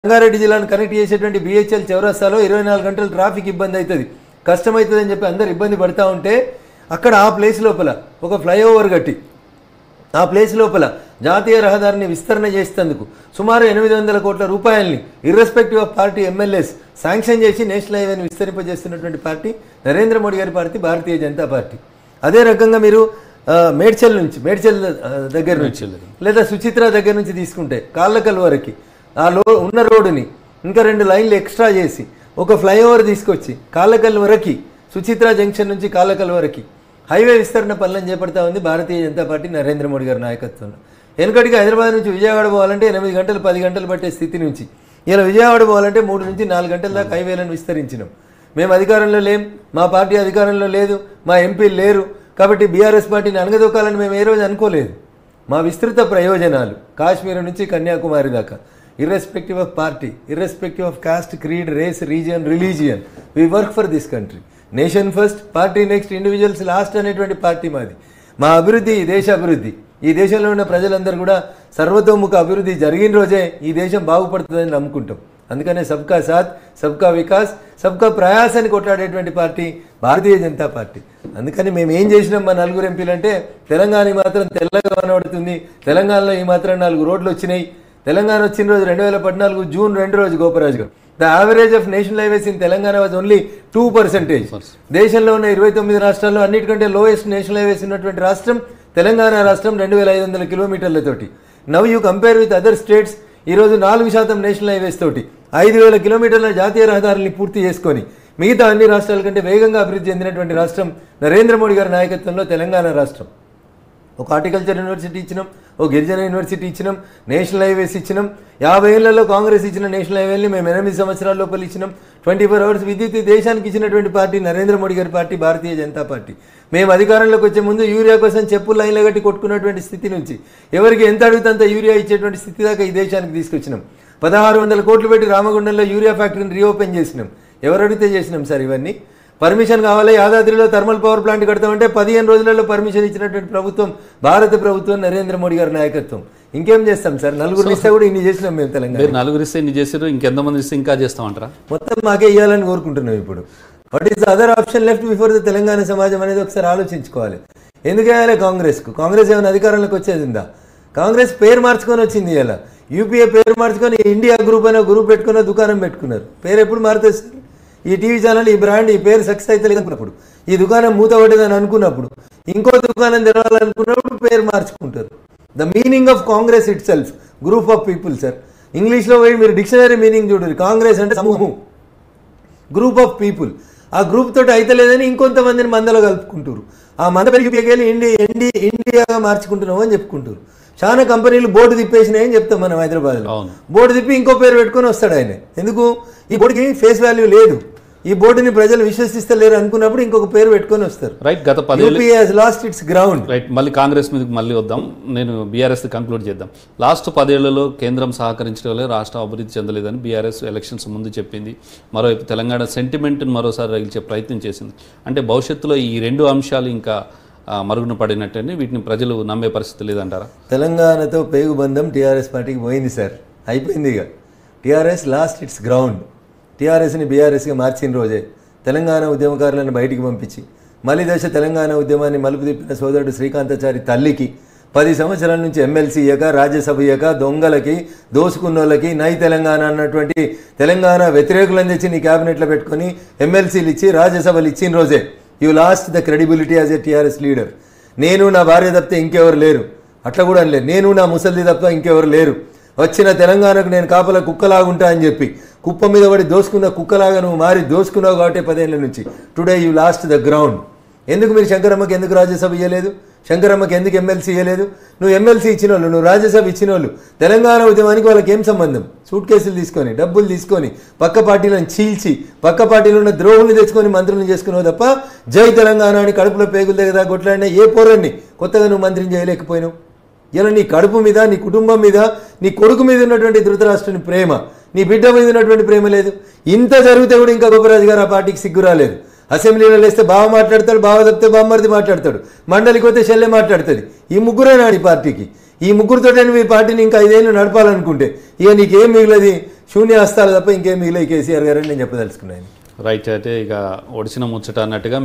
రంగారెడ్డి జిల్లాను కనెక్ట్ చేసేటువంటి బిహెచ్ఎల్ చౌరస్తాలో ఇరవై నాలుగు గంటలు ట్రాఫిక్ ఇబ్బంది అవుతుంది కష్టమవుతుంది అని చెప్పి అందరు ఇబ్బంది పడతా ఉంటే అక్కడ ఆ ప్లేస్ లోపల ఒక ఫ్లైఓవర్ కట్టి ఆ ప్లేస్ లోపల జాతీయ రహదారిని విస్తరణ చేసేందుకు సుమారు ఎనిమిది వందల కోట్ల రూపాయల్ని irrespective of party MLAs sanction చేసి నేషనల్ హైవేని విస్తరింపజేస్తున్నటువంటి పార్టీ నరేంద్ర మోడీ గారి పార్టీ భారతీయ జనతా పార్టీ అదే రకంగా మీరు ఆ, మేడ్చల్ నుంచి మేడ్చల్ ఆ, దగ్గర నుంచి లేదా సుచిత్ర దగ్గర నుంచి తీసుకుంటే కాళ్ళకల్ వరకు ఆ లో ఉన్న రోడ్డుని ఇంకా రెండు లైన్లు ఎక్స్ట్రా చేసి ఒక ఫ్లైఓవర్ తీసుకొచ్చి కాళ్ళకల్ వరకు సుచిత్ర జంక్షన్ నుంచి కాళ్ళకల్ వరకు హైవే విస్తరణ పనులను చేపడతా ఉంది భారతీయ జనతా పార్టీ నరేంద్ర మోడీ గారి నాయకత్వంలో వెనుకటికి హైదరాబాద్ నుంచి విజయవాడ పోవాలంటే ఎనిమిది గంటలు పది గంటలు పట్టే స్థితి నుంచి ఇలా విజయవాడ పోవాలంటే మూడు నుంచి నాలుగు గంటల దాకా హైవేలను విస్తరించినాం మేము అధికారంలో లేం మా పార్టీ అధికారంలో లేదు మా ఎంపీలు లేరు కాబట్టి బీఆర్ఎస్ పార్టీని అనగదొక్కాలని మేము ఏ రోజు అనుకోలేదు మా విస్తృత ప్రయోజనాలు కాశ్మీర్ నుంచి కన్యాకుమారి దాకా irrespective of party irrespective of caste creed race region religion we work for this country nation first party next individuals last అనేటువంటి పార్టీ మాది మా అభివృద్ధి ఈ దేశ అభివృద్ధి ఈ దేశంలో ఉన్న ప్రజలందరూ కూడా సర్వతోముఖ అభివృద్ధి జరిగిన రోజే ఈ దేశం బాగుపడుతుందని నమ్ముకుంటాం అందుకనే సబ్కా సాత్ సబ్కా వికాస్ సబ్కా ప్రయాస్ అని కొట్లాడేటువంటి పార్టీ భారతీయ జనతా పార్టీ అందుకని మేము ఏం చేసినాం మా నలుగురు ఎంపీలు అంటే తెలంగాణ ఈ మాత్రం తెల్లగా కనబడుతుంది తెలంగాణలో ఈ మాత్రం నాలుగు రోడ్లు వచ్చినాయి తెలంగాణ వచ్చిన రోజు రెండు వేల పద్నాలుగు జూన్ రెండు రోజు గోపరాజు గారు the average of national highways in Telangana was only two percentage దేశంలో ఉన్న ఇరవై తొమ్మిది రాష్ట్రాల్లో అన్నిటికంటే లోయెస్ట్ నేషనల్ హైవేస్ ఉన్నటువంటి రాష్ట్రం తెలంగాణ రాష్ట్రం రెండు వేల ఐదు వందల కిలోమీటర్లతోటి now you compare with other states ఈరోజు నాలుగు శాతం నేషనల్ హైవేస్ తోటి ఐదు వేల కిలోమీటర్ల జాతీయ రహదారుల్ని పూర్తి చేసుకొని మిగతా అన్ని రాష్ట్రాల కంటే వేగంగా అభివృద్ధి చెందినటువంటి రాష్ట్రం నరేంద్ర మోడీ గారి నాయకత్వంలో తెలంగాణ రాష్ట్రం ఒక హార్టికల్చర్ యూనివర్సిటీ ఇచ్చినాం ఒక గిరిజన యూనివర్సిటీ ఇచ్చినాం నేషనల్ హైవేస్ ఇచ్చినాం యాభై ఏళ్లలో కాంగ్రెస్ ఇచ్చిన నేషనల్ హైవేని మేము ఎనిమిది సంవత్సరాల లోపల ఇచ్చినాం ట్వంటీ ఫోర్ అవర్స్ విద్యుత్ ఈ దేశానికి ఇచ్చినటువంటి పార్టీ నరేంద్ర మోడీ గారి పార్టీ భారతీయ జనతా పార్టీ మేము అధికారంలోకి వచ్చే ముందు యూరియా కోసం చెప్పులు లైన్లో కట్టి కొట్టుకున్నటువంటి స్థితి నుంచి ఎవరికి ఎంత అడిగితే అంత యూరియా ఇచ్చేటువంటి స్థితి దాకా ఈ దేశానికి తీసుకొచ్చినాం పదహారు వందల కోట్లు పెట్టి రామగుండంలో యూరియా ఫ్యాక్టరీని రీఓపెన్ చేసినాం ఎవరు అడిగితే చేసినాం సార్ ఇవన్నీ పర్మిషన్ కావాలి యాదాద్రిలో థర్మల్ పవర్ ప్లాంట్ కడతామంటే పదిహేను రోజులలో పర్మిషన్ ఇచ్చినటువంటి ప్రభుత్వం భారత ప్రభుత్వం నరేంద్ర మోడీ గారి నాయకత్వం ఇంకేం చేస్తాం సార్ నలుగురు ఇస్తే కూడా ఇన్ని చేసినాం మేము తెలంగాణ మీరు నలుగురు ఇస్తే ఇన్ని చేసారు ఇంకెంతమంది ఇస్తే ఇంకా చేస్తామంటారా మొత్తం మాకే ఇవ్వాలని కోరుకుంటున్నాం ఇప్పుడు what is other option left before the Telangana సమాజం అనేది ఒకసారి ఆలోచించుకోవాలి ఎందుకు వేయాలి కాంగ్రెస్కు కాంగ్రెస్ ఏమైనా అధికారంలోకి వచ్చేది ఉందా కాంగ్రెస్ పేరు మార్చుకొని వచ్చింది ఇలా యూపీఏ పేరు మార్చుకొని ఇండియా గ్రూప్ అనే గ్రూప్ పెట్టుకున్న దుకాణం పెట్టుకున్నారు పేరు ఎప్పుడు మారుతుంది సార్ ఈ టీవీ ఛానల్ ఈ బ్రాండ్ ఈ పేరు సక్సెస్ అయితే అనుకున్నప్పుడు ఈ దుకాణం మూతపడేదని అనుకున్నప్పుడు ఇంకో దుకాణం తెరవాలనుకున్నప్పుడు పేరు మార్చుకుంటారు the meaning of Congress itself group of people sir ఇంగ్లీష్లో పోయి మీరు డిక్షనరీ మీనింగ్ చూడరు కాంగ్రెస్ అంటే సమూహం గ్రూప్ ఆఫ్ పీపుల్ ఆ గ్రూప్ తోటి అయితే లేదని ఇంకొంతమందిని మందలో కలుపుకుంటారు ఆ మంద పెరిగి వెళ్ళి ఇండియా ఇండి ఇండియాగా మార్చుకుంటున్నాం అని చెప్పుకుంటారు చాలా కంపెనీలు బోర్డు తిప్పేసినాయని చెప్తాం మనం హైదరాబాద్లో అవును. బోర్డు తిప్పి ఇంకో పేరు పెట్టుకొని వస్తాడు ఆయన ఎందుకు ఈ బోర్డుకి ఫేస్ వాల్యూ లేదు ఈ బోర్డుని ప్రజలు విశ్వసిస్తలేరు అనుకున్నప్పుడు ఇంకొక పేరు పెట్టుకొని వస్తారు రైట్ గత పదేళ్ళు UP has lost its ground right మళ్ళీ కాంగ్రెస్ మీదకి మళ్ళీ వద్దాం నేను బీఆర్ఎస్ కంక్లూడ్ చేద్దాం లాస్ట్ పదేళ్లలో కేంద్రం సహకరించడం వల్ల రాష్ట్రం అభివృద్ధి చెందలేదని బీఆర్ఎస్ ఎలక్షన్స్ ముందు చెప్పింది మరోవైపు తెలంగాణ సెంటిమెంట్ని మరోసారి రగిల్చే ప్రయత్నం చేసింది అంటే భవిష్యత్తులో ఈ రెండు అంశాలు ఇంకా ఆ, మరుగున పడినట్టని వీటిని ప్రజలు నమ్మే పరిస్థితి లేదంటారా తెలంగాణతో పేగు బంధం టీఆర్ఎస్ పార్టీకి పోయింది సార్ అయిపోయింది ఇక టీఆర్ఎస్ లాస్ట్ ఇట్స్ గ్రౌండ్ టీఆర్ఎస్ని బీఆర్ఎస్గా మార్చిన రోజే తెలంగాణ ఉద్యమకారులను బయటికి పంపించి మలి దశ తెలంగాణ ఉద్యమాన్ని మలుపు తిప్పిన సోదరుడు శ్రీకాంతాచారి తల్లికి పది సంవత్సరాల నుంచి ఎమ్మెల్సీ ఇయ్యక రాజ్యసభ ఇయ్యక దొంగలకి దోసుకున్నోళ్ళకి నై తెలంగాణ అన్నటువంటి తెలంగాణ వ్యతిరేకులను తెచ్చి నీ క్యాబినెట్లో పెట్టుకొని ఎమ్మెల్సీలు ఇచ్చి రాజ్యసభలు ఇచ్చిన రోజే you lost the credibility as a TRS leader నేను నా భార్య తప్పితే ఇంకెవరు లేరు అట్లా కూడా అనలేదు నేను నా ముసలిది తప్ప ఇంకెవరు లేరు వచ్చిన తెలంగాణకు నేను కాపల కుక్కలాగుంటా అని చెప్పి కుప్ప మీద పడి దోసుకున్న కుక్కలాగా నువ్వు మారి దోసుకున్నావు కాబట్టి పదేళ్ల నుంచి today you lost the ground ఎందుకు మీరు శంకరమ్మకి ఎందుకు రాజ్యసభ ఇవ్వలేదు శంకరమ్మకి ఎందుకు ఎమ్మెల్సీ ఇవ్వలేదు నువ్వు ఎమ్మెల్సీ ఇచ్చిన వాళ్ళు నువ్వు రాజ్యసభ ఇచ్చిన వాళ్ళు తెలంగాణ ఉద్యమానికి వాళ్ళకి ఏం సంబంధం సూట్ కేసులు తీసుకొని డబ్బులు తీసుకొని పక్క పార్టీలను చీల్చి పక్క పార్టీలో ఉన్న ద్రోహుల్ని తెచ్చుకొని మంత్రులను చేసుకున్నావు తప్ప జై తెలంగాణ అని కడుపులో పేగుల దగ్గర కొట్లాడినా ఏ పోరాన్ని కొత్తగా నువ్వు మంత్రిని చేయలేకపోయినావు ఇలా నీ కడుపు మీద నీ కుటుంబం మీద నీ కొడుకు మీద ఉన్నటువంటి ధృతరాష్ట్రుని ప్రేమ నీ బిడ్డ మీద ఉన్నటువంటి ప్రేమ లేదు ఇంత జరిగితే కూడా ఇంకా గోపరాజు గారు ఆ పార్టీకి సిగ్గు రాలేదు అసెంబ్లీలో లేస్తే బావ మాట్లాడతాడు బావ తప్పితే బామ్మర్ది మాట్లాడతాడు మండలికి పోతే చెల్లె మాట్లాడుతుంది ఈ ముగ్గురే నాడు ఈ పార్టీకి ఈ ముగ్గురితోటే మీ పార్టీని ఇంకా ఐదేళ్ళు నడపాలనుకుంటే ఇక నీకేం మిగిలది శూన్య హస్తాలు తప్ప ఇంకేం మిగిలే కేసీఆర్ గారని నేను చెప్పదలుచుకున్నాను రైట్ అయితే ఇక ఒడిచిన ముచ్చట అన్నట్టుగా